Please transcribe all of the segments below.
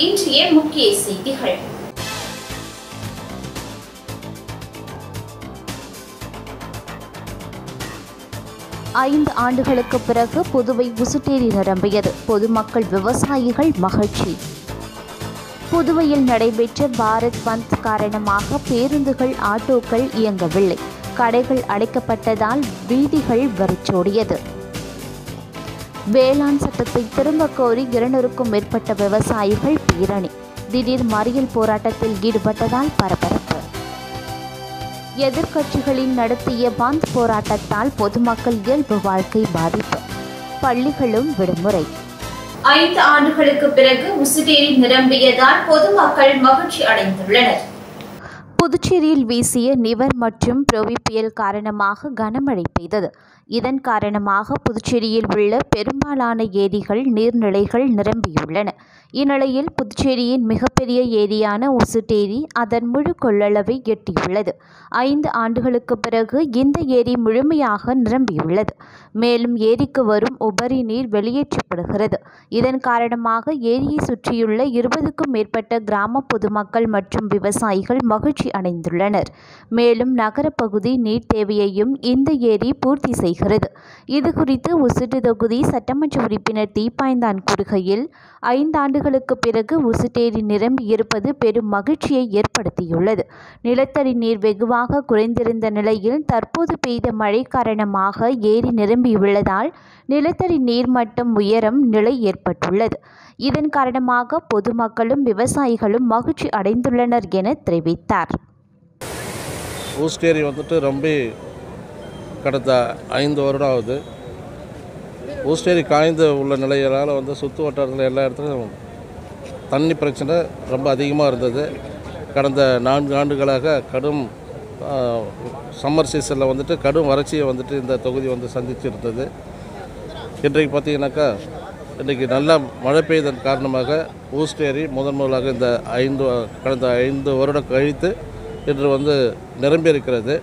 இன்றைய முக்கிய செய்திகள் ஐந்து ஆண்டுகளுக்கு பிறகு புதுவை உசுட்டேரி நிரம்பியது பொதுமக்கள் விவசாயிகள் மகிழ்ச்சி புதுவையில் நடைபெற்ற பாரத் பந்த் காரணமாக பேருந்துகள் ஆட்டோக்கள் இயங்கவில்லை கடைகள் அடைக்கப்பட்டதால் வீதிகள் வெறிச்சோடியது வேளாண் சட்டத்தை திரும்ப கோரி இருநூறுக்கும் மேற்பட்ட விவசாயிகள் பேரணி திடீர் மறியல் போராட்டத்தில் ஈடுபட்டதால் பரபரப்பு எதிர்க்கட்சிகளின் நடத்திய பந்த் போராட்டத்தால் பொதுமக்கள் இயல்பு வாழ்க்கை பாதிப்பு பள்ளிகளும் விடுமுறை ஐந்து ஆண்டுகளுக்கு பிறகு உசுடேரி நிரம்பியதால் பொதுமக்கள் மகிழ்ச்சி அடைந்துள்ளனர் புதுச்சேரியில் வீசிய நிவர் மற்றும் புரவி புயல் காரணமாக கனமழை பெய்தது இதன் காரணமாக புதுச்சேரியில் உள்ள பெரும்பாலான ஏரிகள் நீர்நிலைகள் நிரம்பியுள்ளன இந்நிலையில் புதுச்சேரியின் மிகப்பெரிய ஏரியான உசுட்டேரி அதன் முழு கொள்ளளவை எட்டியுள்ளது ஐந்து ஆண்டுகளுக்கு பிறகு இந்த ஏரி முழுமையாக நிரம்பியுள்ளது மேலும் ஏரிக்கு வரும் உபரி நீர் வெளியேற்றப்படுகிறது இதன் காரணமாக ஏரியை சுற்றியுள்ள இருபதுக்கும் மேற்பட்ட கிராம பொதுமக்கள் மற்றும் விவசாயிகள் மகிழ்ச்சி அடைந்துள்ளனர் மேலும் நகரப்பகுதி நீர் தேவையையும் இந்த ஏரி பூர்த்தி செய்கிறது இது குறித்து உசுட்டு தொகுதி சட்டமன்ற உறுப்பினர் தீப்பாய்ந்தான் கூறுகையில் ஐந்தாண்டுகளுக்கு பிறகு உசுட்டேரி நிரம்பி இருப்பது பெரும் மகிழ்ச்சியை ஏற்படுத்தியுள்ளது நிலத்தடி நீர் வெகுவாக குறைந்திருந்த நிலையில் தற்போது பெய்த மழை காரணமாக ஏரி நிரம்பியுள்ளதால் நிலத்தடி நீர்மட்டம் உயரம் நிலை ஏற்பட்டுள்ளது இதன் காரணமாக பொதுமக்களும் விவசாயிகளும் மகிழ்ச்சி அடைந்துள்ளனர் என தெரிவித்தார் ஊஸ்டேரி வந்துட்டு ரொம்ப கடந்த ஐந்து வருடம் ஆகுது ஊஸ்டேரி காய்ந்து உள்ள நிலையினால் வந்து சுற்று வட்டாரத்தில் எல்லா இடத்துலையும் தண்ணி பிரச்சனை ரொம்ப அதிகமாக இருந்தது கடந்த நான்கு ஆண்டுகளாக கடும் சம்மர் சீசனில் வந்துட்டு கடும் வறட்சியை வந்துட்டு இந்த தொகுதி வந்து சந்திச்சு இருந்தது இன்றைக்கு பார்த்தீங்கன்னாக்கா இன்றைக்கி நல்லா மழை பெய்ததன் காரணமாக ஊஸ்டேரி முதன் முதலாக இந்த ஐந்து கடந்த ஐந்து வருடம் கழித்து இன்று வந்து நிரம்பி இருக்கிறது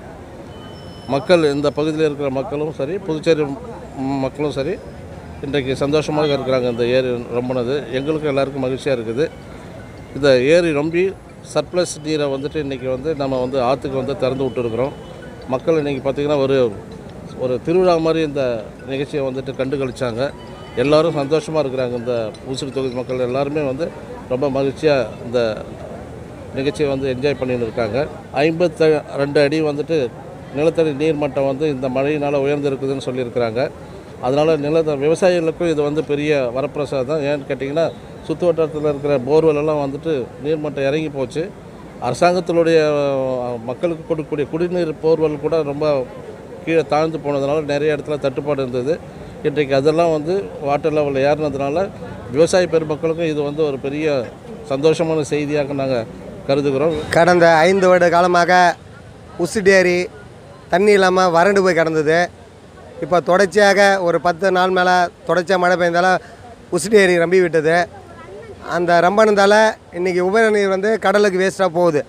மக்கள் இந்த பகுதியில் இருக்கிற மக்களும் சரி புதுச்சேரி ம், மக்களும் சரி இன்றைக்கு சந்தோஷமாக இருக்கிறாங்க இந்த ஏரி ரொம்பினது எங்களுக்கும் எல்லாருக்கும் மகிழ்ச்சியாக இருக்குது இந்த ஏரி ரொம்பி சர்ப்ளஸ் நீரை வந்துட்டு இன்றைக்கி வந்து நம்ம வந்து ஆற்றுக்கு வந்து திறந்து விட்டுருக்குறோம் மக்கள் இன்றைக்கி பார்த்திங்கன்னா ஒரு ஒரு திருவிழா மாதிரி இந்த நிகழ்ச்சியை வந்துட்டு கண்டு கழிச்சாங்க எல்லாரும் சந்தோஷமாக இருக்கிறாங்க இந்த ஊசுடு தொகுதி மக்கள் எல்லாருமே வந்து ரொம்ப மகிழ்ச்சியாக இந்த நிகழ்ச்சியை வந்து என்ஜாய் பண்ணின்னு இருக்காங்க ஐம்பத்த ரெண்டு அடி வந்துட்டு நிலத்தடி நீர்மட்டம் வந்து இந்த மழையினால் உயர்ந்திருக்குதுன்னு சொல்லியிருக்கிறாங்க அதனால் நிலத்த விவசாயிகளுக்கும் இது வந்து பெரிய வரப்பிரசாதம் ஏன்னு கேட்டிங்கன்னா சுற்று வட்டாரத்தில் இருக்கிற போர்வெல் எல்லாம் வந்துட்டு நீர்மட்டம் இறங்கி போச்சு அரசாங்கத்தினுடைய அஹ், மக்களுக்கு கொடுக்கக்கூடிய குடிநீர் போர்வெல் கூட ரொம்ப கீழே தாழ்ந்து போனதுனால நிறைய இடத்துல தட்டுப்பாடு இருந்தது இன்றைக்கு அதெல்லாம் வந்து வாட்டர் லெவலில் ஏறினதுனால விவசாய பெருமக்களுக்கும் இது வந்து ஒரு பெரிய சந்தோஷமான செய்தியாக நாங்கள் கருதுகிறோம் கடந்த ஐந்து வருட காலமாக உசுடேரி தண்ணி இல்லாமல் வறண்டு போய் கிடந்தது இப்போ தொடர்ச்சியாக ஒரு பத்து நாள் மேலே தொடர்ச்சியாக மழை பெய்தால உசுடேரி ரம்பி விட்டது அந்த ரம்பனதால் இன்றைக்கி உபரி நீர் வந்து கடலுக்கு வேஸ்ட்டாக போகுது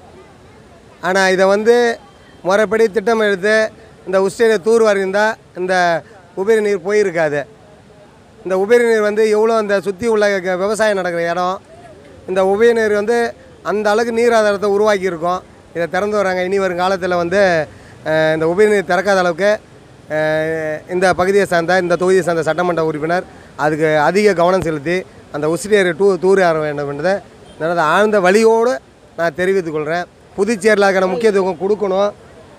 ஆனால் இதை வந்து முறைப்படி திட்டம் எடுத்து இந்த உஸ்டேரியை தூர் இருந்தால் இந்த உபரி நீர் போயிருக்காது இந்த உபரி நீர் வந்து எவ்வளோ அந்த சுற்றி உள்ள க- விவசாயம் நடக்கிற இடம் இந்த உபரி நீர் வந்து அந்த அளவுக்கு நீர் ஆதாரத்தை உருவாக்கியிருக்கோம் இதை திறந்து வராங்க இனி வரும் காலத்தில் வந்து அஹ், இந்த உபரி நீர் திறக்காத அளவுக்கு அஹ், இந்த பகுதியை சார்ந்த இந்த தொகுதியை சார்ந்த சட்டமன்ற உறுப்பினர் அதுக்கு அதிக கவனம் செலுத்தி அந்த உசிரியரை டூ தூர் ஆற வேண்டும் என்றதை எனது ஆழ்ந்த வழியோடு நான் தெரிவித்துக் கொள்கிறேன் புதுச்சேரியில் இருக்கிற முக்கியத்துவம் கொடுக்கணும்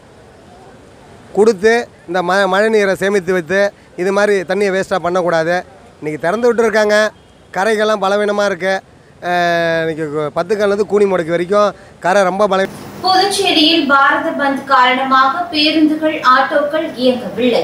கொடுத்து இந்த ம மழை நீரை சேமித்து வைத்து இது மாதிரி தண்ணியை வேஸ்ட்டாக பண்ணக்கூடாது இன்றைக்கி திறந்து விட்டுருக்காங்க கரைகள்லாம் பலவீனமாக இருக்குது இன்றைக்கி பத்து கல்லேருந்து கூனி முடக்கு வரைக்கும் கரை ரொம்ப பல புதுச்சேரியில் பாரத பந்த் காரணமாக பேருந்துகள் ஆட்டோக்கள் இயங்கவில்லை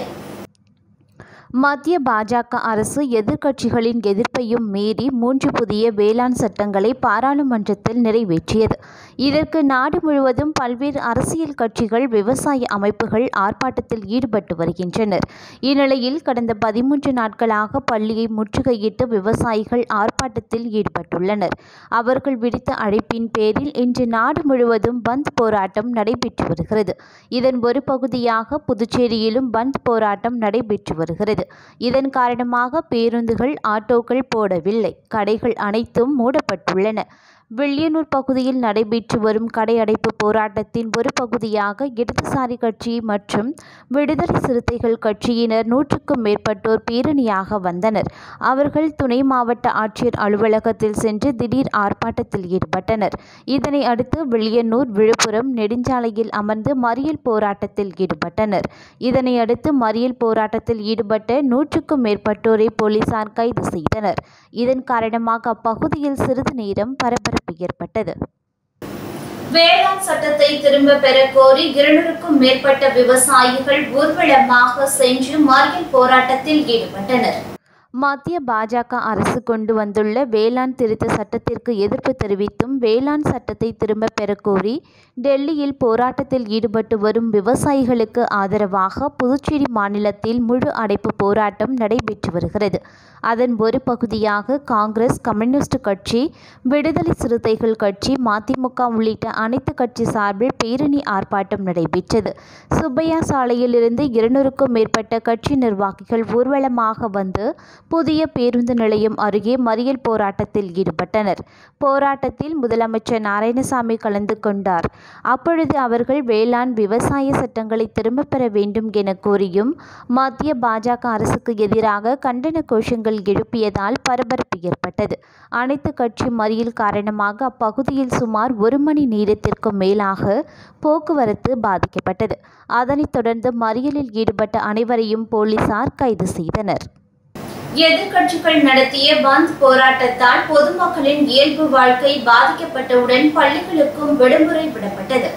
மத்திய பாஜக அரசு எதிர்க்கட்சிகளின் எதிர்ப்பையும் மீறி மூன்று புதிய வேளாண் சட்டங்களை பாராளுமன்றத்தில் நிறைவேற்றியது இதற்கு நாடு முழுவதும் பல்வேறு அரசியல் கட்சிகள் விவசாய அமைப்புகள் ஆர்ப்பாட்டத்தில் ஈடுபட்டு வருகின்றனர் இந்நிலையில் கடந்த பதிமூன்று நாட்களாக பள்ளியை முற்றுகையிட்டு விவசாயிகள் ஆர்ப்பாட்டத்தில் ஈடுபட்டுள்ளனர் அவர்கள் விடுத்த அழைப்பின் பேரில் இன்று நாடு முழுவதும் பந்த் போராட்டம் நடைபெற்று வருகிறது இதன் ஒரு பகுதியாக புதுச்சேரியிலும் பந்த் போராட்டம் நடைபெற்று வருகிறது இதன் காரணமாக பேருந்துகள் ஆட்டோக்கள் போடவில்லை கடைகள் அனைத்தும் மூடப்பட்டுள்ளன வில்லியனூர் பகுதியில் நடைபெற்று வரும் கடை அடைப்பு போராட்டத்தின் ஒரு பகுதியாக இடதுசாரி கட்சி மற்றும் விடுதலை சிறுத்தைகள் கட்சியினர் நூற்றுக்கும் மேற்பட்டோர் பேரணியாக வந்தனர் அவர்கள் துணை மாவட்ட ஆட்சியர் அலுவலகத்தில் சென்று திடீர் ஆர்ப்பாட்டத்தில் ஈடுபட்டனர் இதனை அடுத்து வில்லியனூர் விழுப்புரம் நெடுஞ்சாலையில் அமர்ந்து மறியல் போராட்டத்தில் ஈடுபட்டனர் இதனை அடுத்து மறியல் போராட்டத்தில் ஈடுபட்ட நூற்றுக்கும் மேற்பட்டோரை போலீசார் கைது செய்தனர் இதன் காரணமாக அப்பகுதியில் சிறிது நேரம் பரபரப்பு ஏற்பட்டது வேளாண் சட்டத்தை திரும்ப பெற கோரி இருநூறுக்கும் மேற்பட்ட விவசாயிகள் ஊர்வலமாக சென்று மறியல் போராட்டத்தில் ஈடுபட்டனர் மத்திய பாஜக அரசு கொண்டு வந்துள்ள வேளாண் திருத்த சட்டத்திற்கு எதிர்ப்பு தெரிவித்தும் வேளாண் சட்டத்தை திரும்ப பெறக் கோரி டெல்லியில் போராட்டத்தில் ஈடுபட்டு வரும் விவசாயிகளுக்கு ஆதரவாக புதுச்சேரி மாநிலத்தில் முழு அடைப்பு போராட்டம் நடைபெற்று வருகிறது அதன் ஒரு பகுதியாக காங்கிரஸ் கம்யூனிஸ்ட் கட்சி விடுதலை சிறுத்தைகள் கட்சி மதிமுக உள்ளிட்ட அனைத்து கட்சி சார்பில் பேரணி ஆர்ப்பாட்டம் நடைபெற்றது சுப்பையா சாலையிலிருந்து இருநூறுக்கும் மேற்பட்ட கட்சி நிர்வாகிகள் ஊர்வலமாக வந்து புதிய பேருந்து நிலையம் அருகே மறியல் போராட்டத்தில் ஈடுபட்டனர் போராட்டத்தில் முதலமைச்சர் நாராயணசாமி கலந்து கொண்டார் அப்பொழுது அவர்கள் வேளாண் விவசாய சட்டங்களை திரும்பப் பெற வேண்டும் என கோரியும் மத்திய பாஜக அரசுக்கு எதிராக கண்டன கோஷங்கள் எழுப்பியதால் பரபரப்பு ஏற்பட்டது அனைத்து கட்சி மறியல் காரணமாக அப்பகுதியில் சுமார் ஒரு மணி நேரத்திற்கும் மேலாக போக்குவரத்து பாதிக்கப்பட்டது அதனைத் தொடர்ந்து மறியலில் ஈடுபட்ட அனைவரையும் போலீசார் கைது செய்தனர் எதிர்க்கட்சிகள் நடத்திய பந்த் போராட்டத்தால் பொதுமக்களின் இயல்பு வாழ்க்கை பாதிக்கப்பட்டவுடன் பள்ளிகளுக்கும் விடுமுறை விடப்பட்டது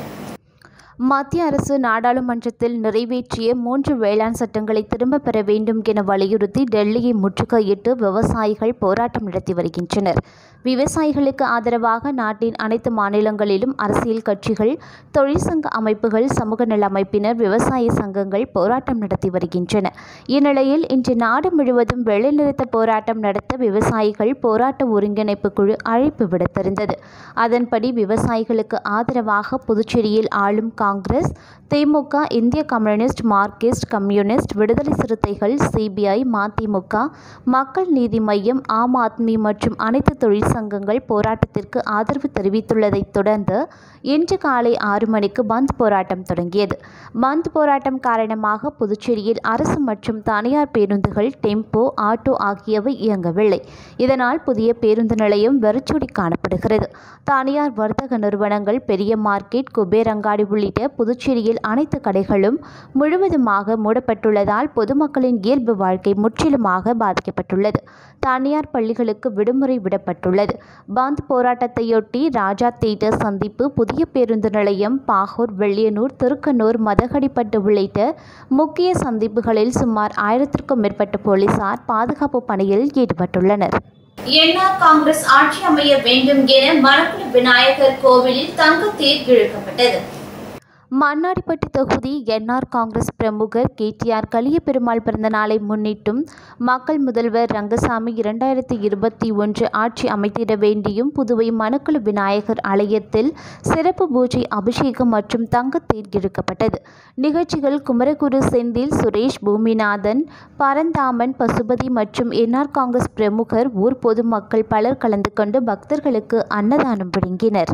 மத்திய அரசு நாடாளுமன்றத்தில் நிறைவேற்றிய மூன்று வேளாண் சட்டங்களை திரும்பப் பெற வேண்டும் என வலியுறுத்தி டெல்லியை முற்றுகையிட்டு விவசாயிகள் போராட்டம் நடத்தி வருகின்றனர் விவசாயிகளுக்கு ஆதரவாக நாட்டின் அனைத்து மாநிலங்களிலும் அரசியல் கட்சிகள் தொழிற்சங்க அமைப்புகள் சமூக நல அமைப்பினர் விவசாய சங்கங்கள் போராட்டம் நடத்தி வருகின்றன இந்நிலையில் இன்று நாடு முழுவதும் வேலைநிறுத்த போராட்டம் நடத்த விவசாயிகள் போராட்ட ஒருங்கிணைப்பு குழு அழைப்பு விடுத்திருந்தது அதன்படி விவசாயிகளுக்கு ஆதரவாக புதுச்சேரியில் ஆளும் காங்கிரஸ் திமுக இந்திய கம்யூனிஸ்ட் மார்க்சிஸ்ட் கம்யூனிஸ்ட் விடுதலை சிறுத்தைகள் சிபிஐ மதிமுக மக்கள் நீதி மய்யம் ஆம் ஆத்மி மற்றும் அனைத்து தொழிற்சங்கங்கள் போராட்டத்திற்கு ஆதரவு தெரிவித்துள்ளதைத் தொடர்ந்து இன்று காலை ஆறு மணிக்கு பந்த் போராட்டம் தொடங்கியது பந்த் போராட்டம் காரணமாக புதுச்சேரியில் அரசு மற்றும் தனியார் பேருந்துகள் டெம்போ ஆட்டோ ஆகியவை இயங்கவில்லை இதனால் புதிய பேருந்து நிலையம் வெறிச்சோடி காணப்படுகிறது தனியார் வர்த்தக நிறுவனங்கள் பெரிய மார்க்கெட் குபேர் அங்காடி உள்ளிட்ட புதுச்சேரியில் அனைத்து கடைகளும் முழுவதுமாக மூடப்பட்டுள்ளதால் பொதுமக்களின் இயல்பு வாழ்க்கை முற்றிலுமாக பாதிக்கப்பட்டுள்ளது தனியார் பள்ளிகளுக்கு விடுமுறை விடப்பட்டுள்ளது பந்த் போராட்டத்தையொட்டி ராஜா தேட்டர் சந்திப்பு புதிய பேருந்து நிலையம் பாகூர் வெள்ளியனூர் திருக்கனூர் மதகடிப்பட்டு உள்ளிட்ட முக்கிய சந்திப்புகளில் சுமார் ஆயிரத்திற்கும் மேற்பட்ட போலீசார் பாதுகாப்பு பணியில் ஈடுபட்டுள்ளனர் என்ஆர் காங்கிரஸ் ஆட்சி அமைய வேண்டும் என மணக்குள விநாயகர் கோவிலில் தங்கத்தேர் இழுக்கப்பட்டது மண்ணாடிப்பட்டி தொகுதி என்ஆர் காங்கிரஸ் பிரமுகர் கேடிஆர் கலியபெருமாள் பிறந்த நாளை முன்னிட்டும் மக்கள் முதல்வர் ரங்கசாமி இரண்டாயிரத்தி இருபத்தி ஒன்று ஆட்சி அமைத்திட வேண்டியும் புதுவை மணக்குள விநாயகர் ஆலயத்தில் சிறப்பு பூஜை அபிஷேகம் மற்றும் தங்கத்தேர் இழுக்கப்பட்டது நிகழ்ச்சிகள் குமரகுரு செந்தில் சுரேஷ் பூமிநாதன் பரந்தாமன் பசுபதி மற்றும் என்ஆர் காங்கிரஸ் பிரமுகர் ஊர் பொதுமக்கள் பலர் கலந்து கொண்டு பக்தர்களுக்கு அன்னதானம் வழங்கினர்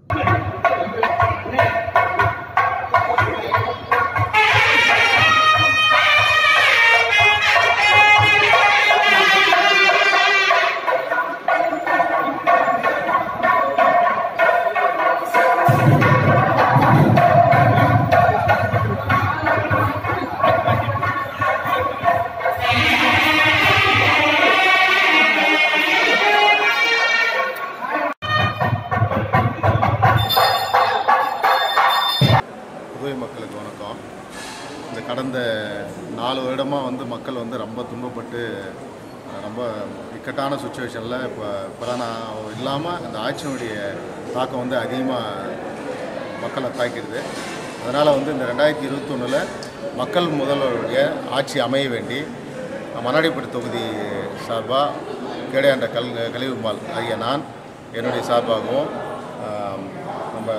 புதுவை மக்களுக்கு வணக்கம் இந்த கடந்த நாலு வருடமாக வந்து மக்கள் வந்து ரொம்ப துன்பப்பட்டு அஹ், ரொம்ப இக்கட்டான சுச்சுவேஷனில் இப்போ கொரோனா இல்லாமல் அந்த ஆட்சியினுடைய தாக்கம் வந்து அதிகமாக மக்களை தாக்கிடுது அதனால் வந்து இந்த ரெண்டாயிரத்தி இருபத்தொன்னில் மக்கள் முதல்வருடைய ஆட்சி அமைய வேண்டி மன்னாடிப்பட்டு தொகுதி சார்பாக கேடையாண்ட கல் கலிவுமால் ஆகிய நான் என்னுடைய சார்பாகவும் ஆம், நம்ம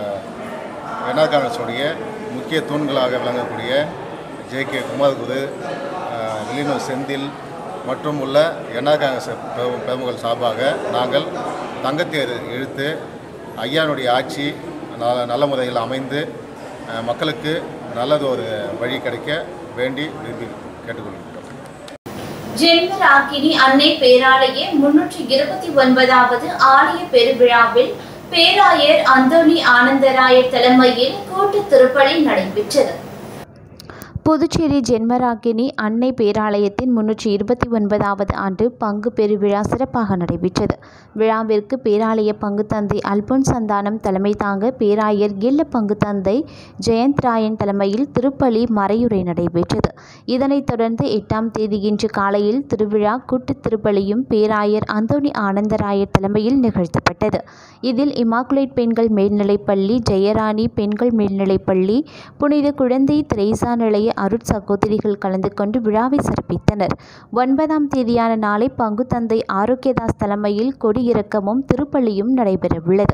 என்ஆர் காங்கிரஸுடைய முக்கிய தூண்களாக விளங்கக்கூடிய ஜே கே குமாரகுரு வில்லியனூர் செந்தில் மற்றும் உள்ள என்ஆர் காங்கிரஸ் பெரு- பெருமக்கள் சார்பாக நாங்கள் தங்கத்தேர் இழுத்து ஐயானுடைய ஆட்சி ந- நல்ல முறையில் அமைந்து அஹ், மக்களுக்கு நல்லது ஒரு வழி கிடைக்க வேண்டி விரும்பி கேட்டுக்கொள்கிறோம் ஜென்மராக்கினி அன்னை பேராலய முன்னூற்றி இருபத்தி ஒன்பதாவது ஆலய பெருவிழாவில் பேராயர் அந்தோணி ஆனந்தராயர் தலைமையில் கூட்டு திருப்பலி நடைபெற்றது புதுச்சேரி ஜென்மராகினி அன்னை பேராலயத்தின் முன்னூற்றி இருபத்தி ஒன்பதாவது ஆண்டு பங்கு பெருவிழா சிறப்பாக நடைபெற்றது விழாவிற்கு பேராலய பங்கு தந்தை அல்போன் சந்தானம் தலைமை தாங்க பேராயர் எல்ல பங்கு தந்தை ஜெயந்த் ராயன் தலைமையில் திருப்பலி மறையுரை நடைபெற்றது இதனைத் தொடர்ந்து எட்டாம் தேதி இன்று காலையில் திருவிழா கூட்டுத் திருப்பலியும் பேராயர் அந்தோணி ஆனந்தராயர் தலைமையில் நிகழ்த்தப்பட்டது இதில் இமாக்குலேட் பெண்கள் மேல்நிலைப்பள்ளி ஜெயராணி பெண்கள் மேல்நிலைப்பள்ளி புனித குழந்தை திரைசா நிலைய அருட் சகோதரிகள் கலந்து கொண்டு விழாவை சிறப்பித்தனர் ஒன்பதாம் தேதியான நாளை பங்கு தந்தை ஆரோக்கியதாஸ் தலைமையில் கொடியிறக்கமும் திருப்பலியும் நடைபெறவுள்ளது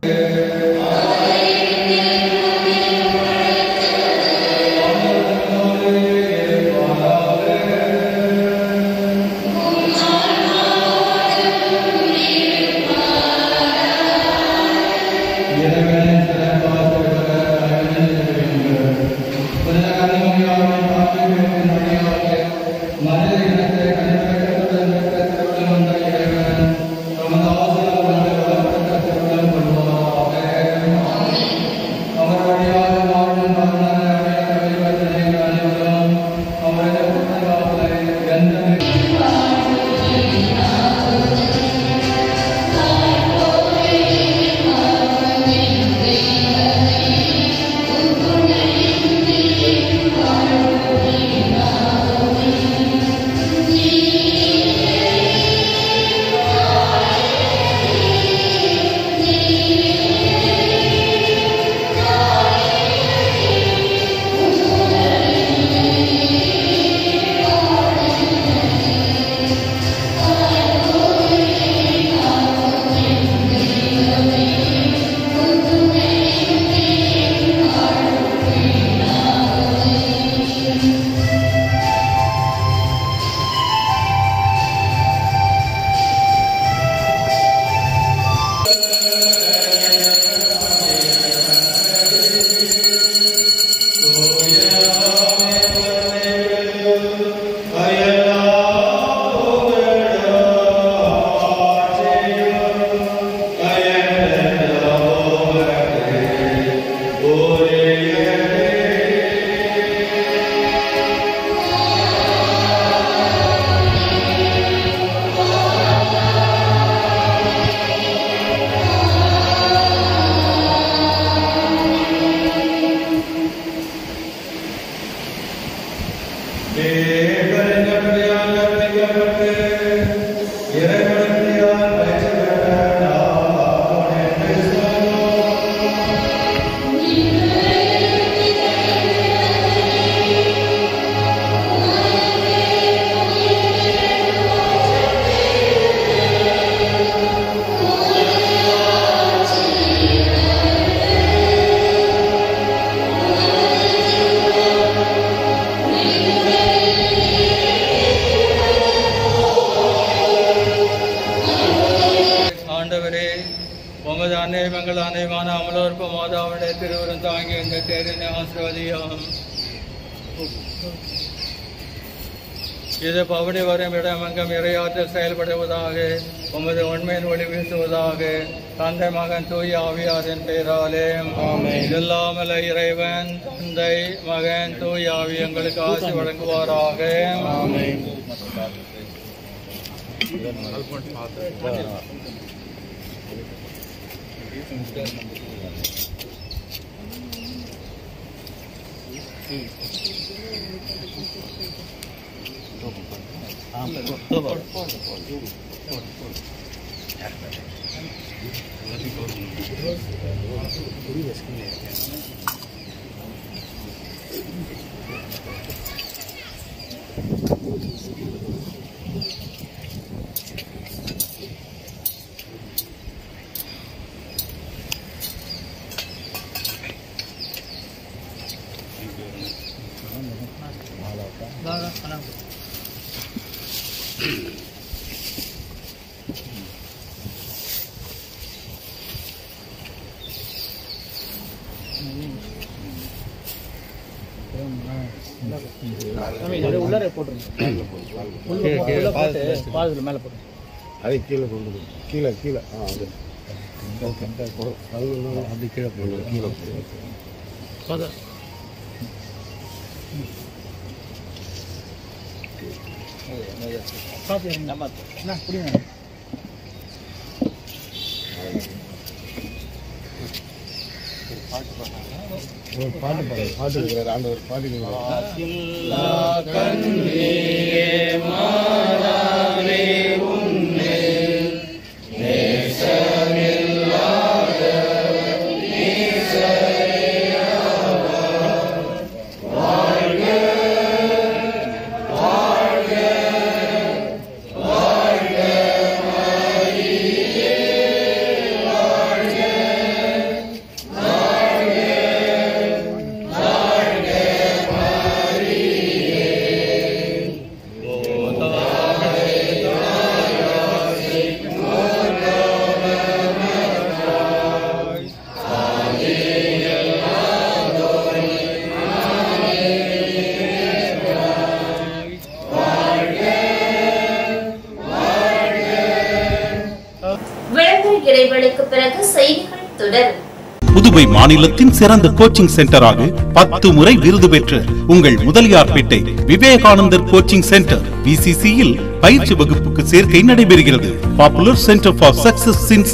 ஆண்டவரே உமது அன்னைவங்கள் அனைவான அமலோற்ப மாதாவுடைய திருவுரம் தாங்கி இந்த தேரினை ஆசிர்வதியும் இது பவனி வரும் இடமெங்கும் இறையாற்றல் செயல்படுவதாக உமது உண்மையின் ஒளி வீசுவதாக தந்தை மகன் தூய ஆவியாரின் பெயராலே இல்லாமல் இறைவன் தந்தை மகன் தூய ஆவி எங்களுக்கு ஆசி வழங்குவாராக அதை கீழே கொண்டு போ. கீழே கீழே ஆ அது அப்படி கீழே போடு கீழே போடு ஒரு பாட்டு பாடு பாட்டு இருக்கிறார் ஆண்டவர் பாட்டு விளம்பர இடைவெளிக்கு பிறகு செய்திகள் தொடரும் புதுவை மாநிலத்தின் சிறந்த கோச்சிங் சென்டராக பத்து முறை விருது பெற்ற உங்கள் முதலியார்பேட்டை விவேகானந்தர் கோச்சிங் சென்டர் விசிசியில் பயிற்சி வகுப்புக்கு சேர்க்கை நடைபெறுகிறது popular centre for success since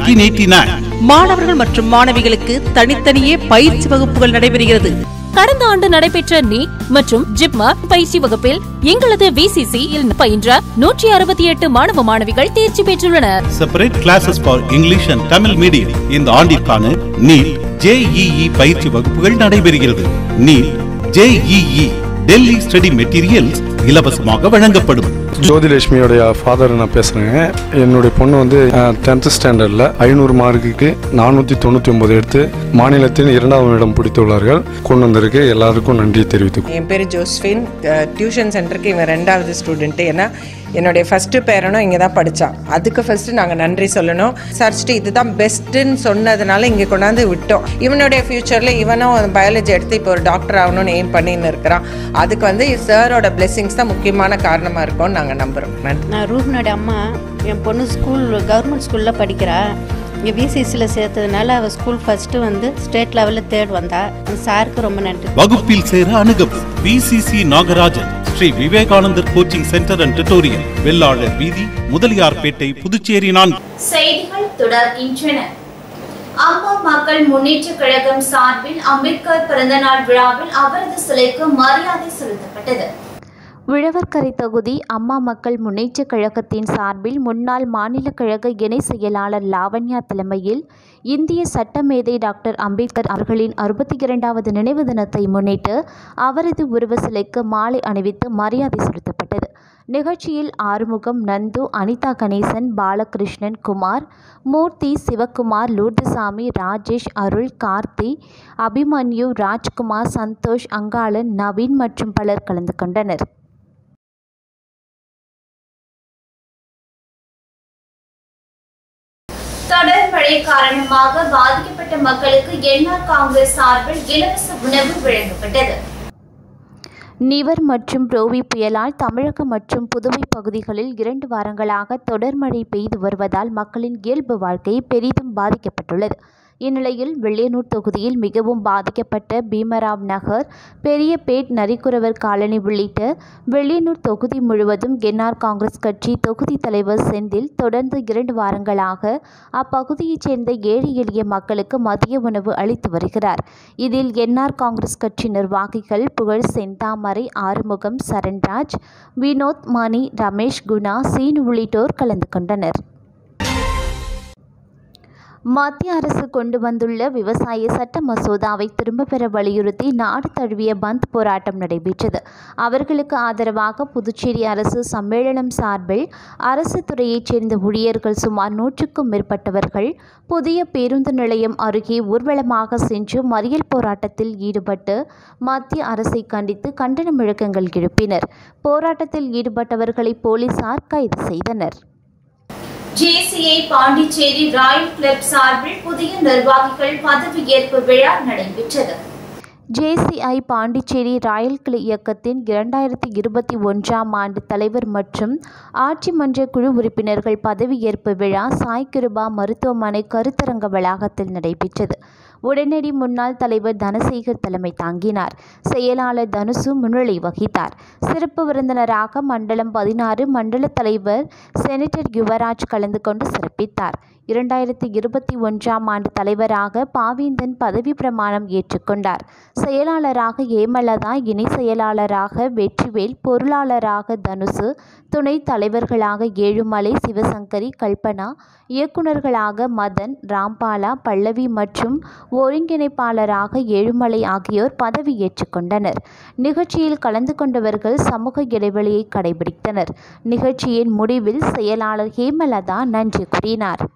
1989 மாணவர்கள் மற்றும் மாணவிகளுக்கு தனித்தனியே பயிற்சி வகுப்புகள் நடைபெறுகிறது கடந்த ஆண்டு நடைபெற்ற நீட் மற்றும் ஜிப்மா பயிற்சி வகுப்பில் எங்களது விசிசி இல் பயின்ற நூற்றி அறுபத்தி எட்டு மாணவ மாணவிகள் தேர்ச்சி பெற்றுள்ளனர் separate classes for English and Tamil medium இந்த ஆண்டிற்கான நீட் ஜேஇஇ பயிற்சி வகுப்புகள் நடைபெறுகிறது NEET JEE Delhi study materials இலவசமாக வழங்கப்படும் ஜோதிலட்சுமியோடைய ஃபாதர் நான் பேசுகிறேங்க என்னுடைய பொண்ணு வந்து டென்த்து ஸ்டாண்டர்டில் ஐநூறு மார்க்குக்கு நானூற்றி தொண்ணூற்றி ஒம்பது எடுத்து மாநிலத்தின் இரண்டாவது இடம் பிடித்துள்ளார்கள் கொண்டு வந்திருக்கு எல்லாருக்கும் நன்றி தெரிவித்துக் என் பேர் ஜோஸ்பின் டியூஷன் சென்டருக்கு இவன் ரெண்டாவது ஸ்டூடெண்ட்டு ஏன்னா என்னுடைய ஃபஸ்ட்டு பேரனும் இங்கே தான் படித்தான் அதுக்கு ஃபஸ்ட்டு நாங்கள் நன்றி சொல்லணும் விசாரிச்சுட்டு இதுதான் பெஸ்ட்டுன்னு சொன்னதுனால இங்கே கொண்டாந்து விட்டோம் இவனுடைய ஃப்யூச்சரில் இவனும் பயாலஜி எடுத்து இப்போ ஒரு டாக்டர் ஆகணும்னு எய்ம் பண்ணின்னு இருக்கிறான் அதுக்கு வந்து சாரோட பிளெஸிங்ஸ் தான் முக்கியமான காரணமாக இருக்கும்னு நாங்கள் நம்புகிறோம் நன்றி நான் ரூஹ்னோட அம்மா என் பொண்ணு ஸ்கூல் கவர்மெண்ட் ஸ்கூலில் படிக்கிறா இங்கே பிசிசியில் சேர்த்ததுனால அவள் ஸ்கூல் ஃபஸ்ட்டு வந்து ஸ்டேட் லெவலில் தேர்ட் வந்தா அந்த சாருக்கு ரொம்ப நன்றி வகுப்பில் சேர அணுகவும் VCC Nagarajan Shri Vivekanandar coaching centre and tutorial Vellalar வீதி முதலியார்பேட்டை புதுச்சேரி நான்கு செய்திகள் தொடர்கின்றன அம்மா மக்கள் முன்னேற்ற கழகம் சார்பில் அம்பேத்கர் பிறந்தநாள் விழாவில் அவரது சிலைக்கு மரியாதை செலுத்தப்பட்டது விழவர்கரை தொகுதி அம்மா மக்கள் முன்னேற்றக் கழகத்தின் சார்பில் முன்னாள் மாநில கழக இணை செயலாளர் லாவண்யா தலைமையில் இந்திய சட்டமேதை டாக்டர் அம்பேத்கர் அவர்களின் அறுபத்தி இரண்டாவது நினைவு தினத்தை முன்னிட்டு அவரது உருவ சிலைக்கு மாலை அணிவித்து மரியாதை செலுத்தப்பட்டது நிகழ்ச்சியில் ஆறுமுகம் நந்து அனிதா கணேசன் பாலகிருஷ்ணன் குமார் மூர்த்தி சிவக்குமார் லூர்துசாமி ராஜேஷ் அருள் கார்த்தி அபிமன்யு ராஜ்குமார் சந்தோஷ் அங்காளன் நவீன் மற்றும் பலர் கலந்து கொண்டனர் தொடர் மழை காரணமாக பாதிக்கப்பட்ட மக்களுக்கு என்ஆர் காங்கிரஸ் சார்பில் இலவச உணவு வழங்கப்பட்டது நிவர் மற்றும் புரோவி புயலால் தமிழகம் மற்றும் புதுவை பகுதிகளில் இரண்டு வாரங்களாக தொடர் மழை பெய்து வருவதால் மக்களின் இயல்பு வாழ்க்கை பெரிதும் பாதிக்கப்பட்டுள்ளது இந்நிலையில் வெள்ளியனூர் தொகுதியில் மிகவும் பாதிக்கப்பட்ட பீமராவ் நகர் பெரியபேட் நரிக்குறவர் காலனி உள்ளிட்ட வெள்ளியனூர் தொகுதி முழுவதும் என்ஆர் காங்கிரஸ் கட்சி தொகுதி தலைவர் செந்தில் தொடர்ந்து இரண்டு வாரங்களாக அப்பகுதியைச் சேர்ந்த ஏழை எளிய மக்களுக்கு மதிய உணவு அளித்து வருகிறார் இதில் என்ஆர் காங்கிரஸ் கட்சி நிர்வாகிகள் புகழ் செந்தாமரை ஆறுமுகம் சரண்ராஜ் வினோத் மணி ரமேஷ் குணா சீனு உள்ளிட்டோர் கலந்து கொண்டனர் மத்திய அரசு கொண்டு வந்துள்ள விவசாய சட்ட மசோதாவை திரும்ப பெற வலியுறுத்தி நாடு தழுவிய பந்த் போராட்டம் நடைபெற்றது அவர்களுக்கு ஆதரவாக புதுச்சேரி அரசு சம்மேளனம் சார்பில் அரசு துறையைச் சேர்ந்த ஊழியர்கள் சுமார் நூற்றுக்கும் மேற்பட்டவர்கள் புதிய பேருந்து நிலையம் அருகே ஊர்வலமாக சென்று மறியல் போராட்டத்தில் ஈடுபட்டு மத்திய அரசை கண்டித்து கண்டன முழக்கங்கள் எழுப்பினர் போராட்டத்தில் ஈடுபட்டவர்களை போலீசார் கைது செய்தனர் ஜேசிஐ பாண்டிச்சேரி ராயல் கிளப் சார்பில் புதிய நிர்வாகிகள் பதவியேற்பு விழா நடைபெற்றது ஜேசிஐ பாண்டிச்சேரி ராயல் கிளை இயக்கத்தின் இரண்டாயிரத்தி இருபத்தி ஒன்றாம் ஆண்டு தலைவர் மற்றும் ஆட்சி மன்ற குழு உறுப்பினர்கள் பதவியேற்பு விழா சாய் கிருபா மருத்துவமனை கருத்தரங்க வளாகத்தில் நடைபெற்றது உடனடி முன்னாள் தலைவர் தனசேகர் தலைமை தாங்கினார் செயலாளர் தனுசு முன்னிலை வகித்தார் சிறப்பு விருந்தினராக மண்டலம் பதினாறு மண்டல தலைவர் செனட்டர் யுவராஜ் கலந்து கொண்டு சிறப்பித்தார் இரண்டாயிரத்தி இருபத்தி ஒன்றாம் ஆண்டு தலைவராக பாவேந்தன் பதவி பிரமாணம் ஏற்றுக்கொண்டார் செயலாளராக ஏமலதா இணை செயலாளராக வெற்றிவேல் பொருளாளராக தனுசு துணைத் தலைவர்களாக ஏழுமலை சிவசங்கரி கல்பனா இயக்குநர்களாக மதன் ராம்பாலா பல்லவி மற்றும் ஒருங்கிணைப்பாளராக ஏழுமலை ஆகியோர் பதவியேற்றுக் கொண்டனர் நிகழ்ச்சியில் கலந்து கொண்டவர்கள் சமூக இடைவெளியை கடைபிடித்தனர் நிகழ்ச்சியின் முடிவில் செயலாளர் ஹேமலதா நன்றி கூறினார்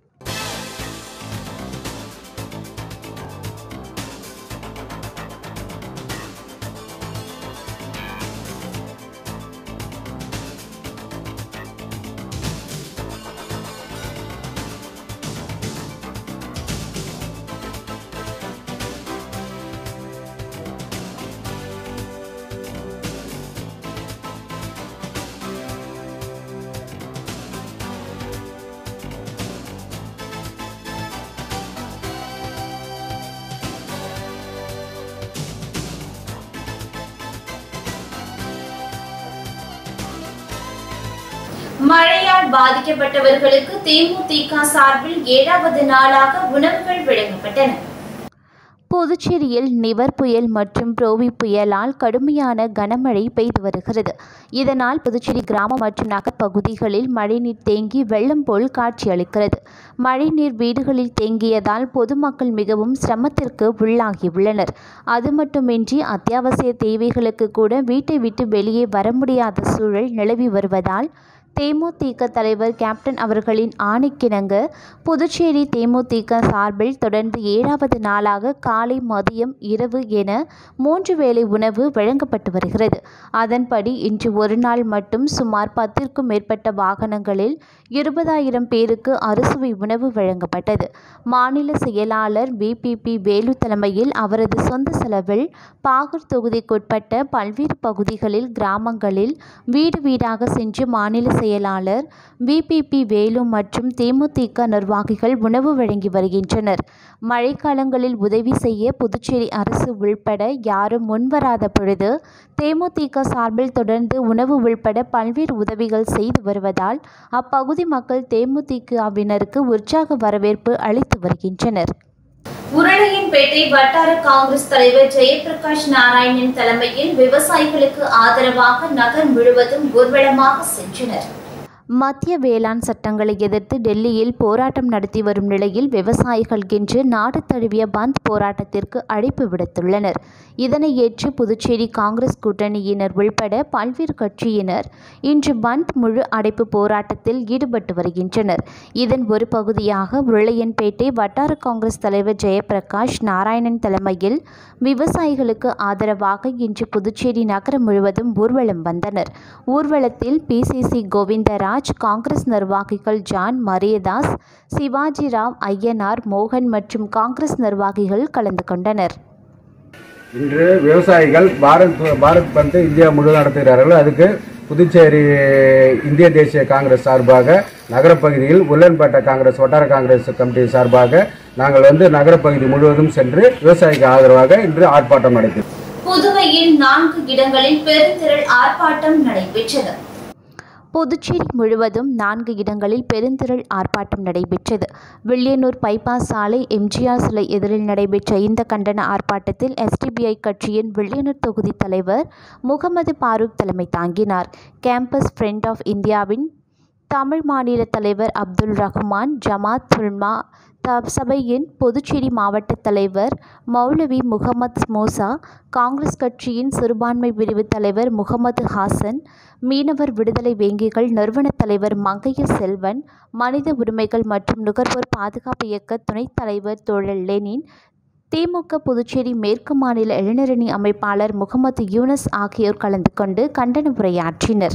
மழையால் பாதிக்கப்பட்டவர்களுக்கு தேமுதிக சார்பில் ஏழாவது நாளாக உணவுகள் வழங்கப்பட்டன புதுச்சேரியில் நிவர் புயல் மற்றும் புரோவி புயலால் கடுமையான கனமழை பெய்து வருகிறது இதனால் புதுச்சேரி கிராம மற்றும் நகர்ப்பகுதிகளில் மழைநீர் தேங்கி வெள்ளம் போல் காட்சியளிக்கிறது மழைநீர் வீடுகளில் தேங்கியதால் பொதுமக்கள் மிகவும் சிரமத்திற்கு உள்ளாகியுள்ளனர் அது மட்டுமின்றி அத்தியாவசிய தேவைகளுக்கு கூட வீட்டை விட்டு வெளியே வர முடியாத சூழல் நிலவி வருவதால் தேமுதிக தலைவர் கேப்டன் அவர்களின் ஆணைக்கிணங்க புதுச்சேரி தேமுதிக சார்பில் தொடர்ந்து ஏழாவது நாளாக காலை மதியம் இரவு என மூன்று வேளை உணவு வழங்கப்பட்டு வருகிறது அதன்படி இன்று ஒரு நாள் மட்டும் சுமார் பத்திற்கும் மேற்பட்ட வாகனங்களில் இருபதாயிரம் பேருக்கு அறுசுவை உணவு வழங்கப்பட்டது மாநில செயலாளர் பிபிபி வேலு தலைமையில் அவரது சொந்த செலவில் பாகூர் தொகுதிக்குட்பட்ட பல்வேறு பகுதிகளில் கிராமங்களில் வீடு வீடாக சென்று மாநில செயலாளர் பிபிபி வேலு மற்றும் தேமுதிக நிர்வாகிகள் உணவு வழங்கி வருகின்றனர் மழைக்காலங்களில் உதவி செய்ய புதுச்சேரி அரசு உள்பட யாரும் முன்வராத பொழுது தேமுதிக சார்பில் தொடர்ந்து உணவு உள்பட பல்வேறு உதவிகள் செய்து வருவதால் அப்பகுதி மக்கள் தேமுதிகவினருக்கு உற்சாக வரவேற்பு அளித்து வருகின்றனர் உருளையன்பேட்டை வட்டார காங்கிரஸ் தலைவர் ஜெயபிரகாஷ் நாராயணன் தலைமையில் விவசாயிகளுக்கு ஆதரவாக நகர் முழுவதும் ஊர்வலமாக சென்றனர் மத்திய வேளாண் சட்டங்களை எதிர்த்து டெல்லியில் போராட்டம் நடத்தி வரும் நிலையில் விவசாயிகள் இன்று நாடு தழுவிய பந்த் போராட்டத்திற்கு அழைப்பு விடுத்துள்ளனர் இதனை ஏற்று புதுச்சேரி காங்கிரஸ் கூட்டணியினர் உள்பட பல்வேறு கட்சியினர் இன்று பந்த் முழு அடைப்பு போராட்டத்தில் ஈடுபட்டு வருகின்றனர் இதன் ஒரு பகுதியாக உருளையன்பேட்டை வட்டார காங்கிரஸ் தலைவர் ஜெயபிரகாஷ் நாராயணன் தலைமையில் விவசாயிகளுக்கு ஆதரவாக இன்று புதுச்சேரி நகரம் முழுவதும் ஊர்வலம் வந்தனர் ஊர்வலத்தில் பிசிசி கோவிந்தராஜ் காங்கிரஸ் நிர்வாகிகள் ஜான் மரியதாஸ் சிவாஜி ராவ் ஐயனார் மோகன் மற்றும் காங்கிரஸ் நிர்வாகிகள் கலந்து கொண்டனர் இன்று விவசாயிகள் பாரத் பாரத் பந்தை இந்தியா முழுவதும் நடத்துகிறார்கள் அதுக்கு புதுச்சேரி இந்திய தேசிய காங்கிரஸ் சார்பாக நகரப்பகுதியில் உல்லன்பேட்டை காங்கிரஸ் வட்டார காங்கிரஸ் கமிட்டி சார்பாக நாங்கள் வந்து நகரப்பகுதி முழுவதும் சென்று விவசாயிக்கு ஆதரவாக இன்று ஆர்ப்பாட்டம் நடத்தினோம் புதுவையில் நான்கு இடங்களில் பெருந்திரள் ஆர்ப்பாட்டம் நடைபெற்றது புதுச்சேரி முழுவதும் நான்கு இடங்களில் பெருந்திரள் ஆர்ப்பாட்டம் நடைபெற்றது வில்லியனூர் பைபாஸ் சாலை எம்ஜிஆர் சிலை எதிரில் நடைபெற்ற இந்த கண்டன ஆர்ப்பாட்டத்தில் எஸ்டிபிஐ கட்சியின் வில்லியனூர் தொகுதி தலைவர் முகமது பாரூக் தலைமை தாங்கினார் கேம்பஸ் ஃப்ரண்ட் ஆஃப் இந்தியாவின் தமிழ் மாநில தலைவர் அப்துல் ரஹ்மான் ஜமாத் உல்மா த சபையின் புதுச்சேரி மாவட்ட தலைவர் மௌலவி முகமது மூசா காங்கிரஸ் கட்சியின் சிறுபான்மை பிரிவு தலைவர் முகமது ஹாசன் மீனவர் விடுதலை வேங்கிகள் நிறுவன தலைவர் மங்கைய செல்வன் மனித உரிமைகள் மற்றும் நுகர்வோர் பாதுகாப்பு இயக்க துணைத் தலைவர் தோழர் லெனின் திமுக புதுச்சேரி மேற்கு மாநில இளைஞரணி அமைப்பாளர் முகமது யூனஸ் ஆகியோர் கலந்து கொண்டு கண்டன உரையாற்றினர்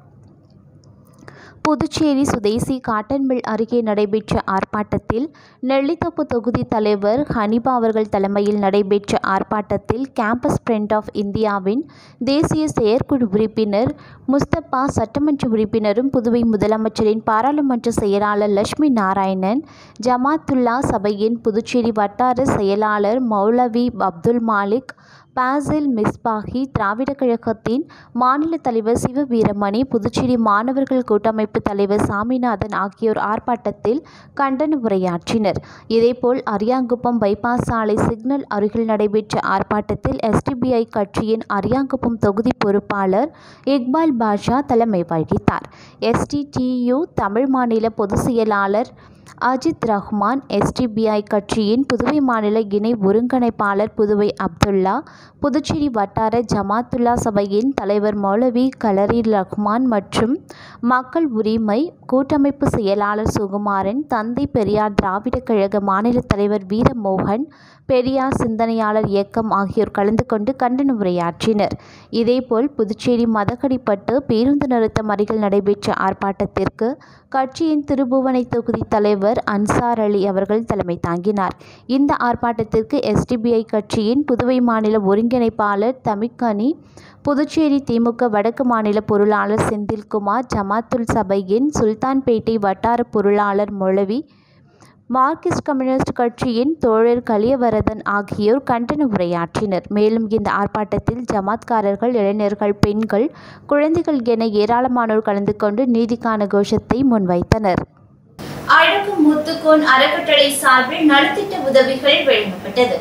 புதுச்சேரி சுதேசி காட்டன் மில் அருகே நடைபெற்ற ஆர்ப்பாட்டத்தில் நெல்லித்தோப்பு தொகுதி தலைவர் ஹனிபா அவர்கள் தலைமையில் நடைபெற்ற ஆர்ப்பாட்டத்தில் கேம்பஸ் ஃப்ரண்ட் ஆஃப் இந்தியாவின் தேசிய செயற்குழு உறுப்பினர் முஸ்தபா சட்டமன்ற உறுப்பினரும் புதுவை முதலமைச்சரின் பாராளுமன்ற செயலாளர் லட்சுமி நாராயணன் ஜமாத்துல்லா சபையின் புதுச்சேரி வட்டார செயலாளர் மௌலவி அப்துல் மாலிக் பாசில் மிஸ்பாகி திராவிட கழகத்தின் மாநில தலைவர் சிவ வீரமணி புதுச்சேரி மாணவர்கள் கூட்டமைப்பு தலைவர் சாமிநாதன் ஆகியோர் ஆர்ப்பாட்டத்தில் கண்டன உரையாற்றினர் இதேபோல் அரியாங்குப்பம் பைபாஸ் சாலை சிக்னல் அருகில் நடைபெற்ற ஆர்ப்பாட்டத்தில் எஸ்டிபிஐ கட்சியின் அரியாங்குப்பம் தொகுதி பொறுப்பாளர் இக்பால் பாஷா தலைமை வகித்தார் எஸ்டிடியு தமிழ் மாநில பொதுச் செயலாளர் அஜித் ரஹ்மான் எஸ்டிபிஐ கட்சியின் புதுவை மாநில இணை ஒருங்கிணைப்பாளர் புதுவை அப்துல்லா புதுச்சேரி வட்டார ஜமாத்துல்லா சபையின் தலைவர் மௌலவி கலரி ரஹ்மான் மற்றும் மக்கள் உரிமை கூட்டமைப்பு செயலாளர் சுகுமாரன் தந்தை பெரியார் திராவிட கழக மாநில தலைவர் வீரமோகன் பெரியார் சிந்தனையாளர் இயக்கம் ஆகியோர் கலந்து கொண்டு கண்டன உரையாற்றினர் இதேபோல் புதுச்சேரி மதகடிப்பட்டு பேருந்து நிறுத்தம் அருகில் நடைபெற்ற ஆர்ப்பாட்டத்திற்கு கட்சியின் திருபுவனை தொகுதி தலைவர் அன்சார் அலி அவர்கள் தலைமை தாங்கினார் இந்த ஆர்ப்பாட்டத்திற்கு எஸ்டிபிஐ கட்சியின் புதுவை மாநில ஒருங்கிணைப்பாளர் தமிக்கனி புதுச்சேரி திமுக வடக்கு மாநில பொருளாளர் செந்தில்குமார் ஜமாத்துல் சபையின் சுல்தான்பேட்டை வட்டார பொருளாளர் மொழவி மார்க்சிஸ்ட் கம்யூனிஸ்ட் கட்சியின் தோழர் கலியவரதன் ஆகியோர் கண்டன உரையாற்றினர் மேலும் இந்த ஆர்ப்பாட்டத்தில் ஜமாத்காரர்கள் இளைஞர்கள் பெண்கள் குழந்தைகள் என ஏராளமானோர் கலந்து கொண்டு நீதிக்கான கோஷத்தை முன்வைத்தனர் அழகு முத்துக்கோன் அறக்கட்டளை சார்பில் நலத்திட்ட உதவிகள் வழங்கப்பட்டது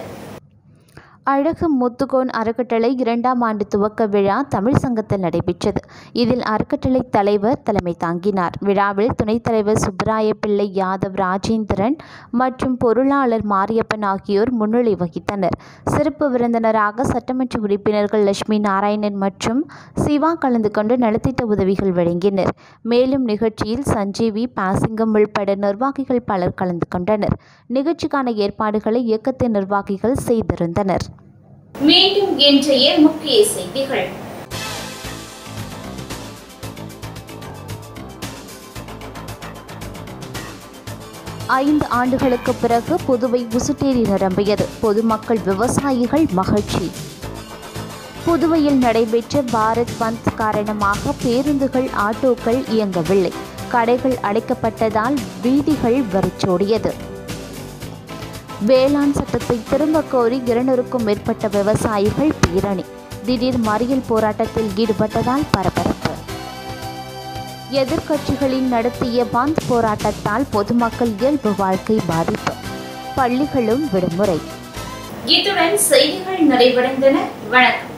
அழகு முத்துகோன் அறக்கட்டளை இரண்டாம் ஆண்டு துவக்க விழா தமிழ் சங்கத்தில் நடைபெற்றது இதில் அறக்கட்டளை தலைவர் தலைமை தாங்கினார் விழாவில் துணைத் தலைவர் சுப்பராய பிள்ளை யாதவ் ராஜேந்திரன் மற்றும் பொருளாளர் மாரியப்பன் ஆகியோர் முன்னிலை வகித்தனர் சிறப்பு விருந்தினராக சட்டமன்ற உறுப்பினர்கள் லட்சுமி நாராயணன் மற்றும் சிவா கலந்து கொண்டு நலத்திட்ட உதவிகள் வழங்கினர் மேலும் நிகழ்ச்சியில் சஞ்சீவி பாசிங்கம் உள்பட நிர்வாகிகள் பலர் கலந்து கொண்டனர் நிகழ்ச்சிக்கான ஏற்பாடுகளை இயக்கத்தின் நிர்வாகிகள் செய்திருந்தனர் மீண்டும் இன்றைய முக்கிய செய்திகள் ஐந்து ஆண்டுகளுக்கு பிறகு புதுவை உசுட்டேரி நிரம்பியது பொதுமக்கள் விவசாயிகள் மகிழ்ச்சி புதுவையில் நடைபெற்ற பாரத் பந்த் காரணமாக பேருந்துகள் ஆட்டோக்கள் இயங்கவில்லை கடைகள் அடைக்கப்பட்டதால் வீதிகள் வெறிச்சோடியது வேளாண் சட்டத்தை திரும்ப கோரி இருநூறுக்கும் மேற்பட்ட விவசாயிகள் பேரணி திடீர் மறியல் போராட்டத்தில் ஈடுபட்டதால் பரபரப்பு எதிர்க்கட்சிகளின் நடத்திய பந்த் போராட்டத்தால் பொதுமக்கள் இயல்பு வாழ்க்கை பாதிப்பு பள்ளிகளும் விடுமுறை இத்துடன் செய்திகள் நிறைவடைந்தன வணக்கம்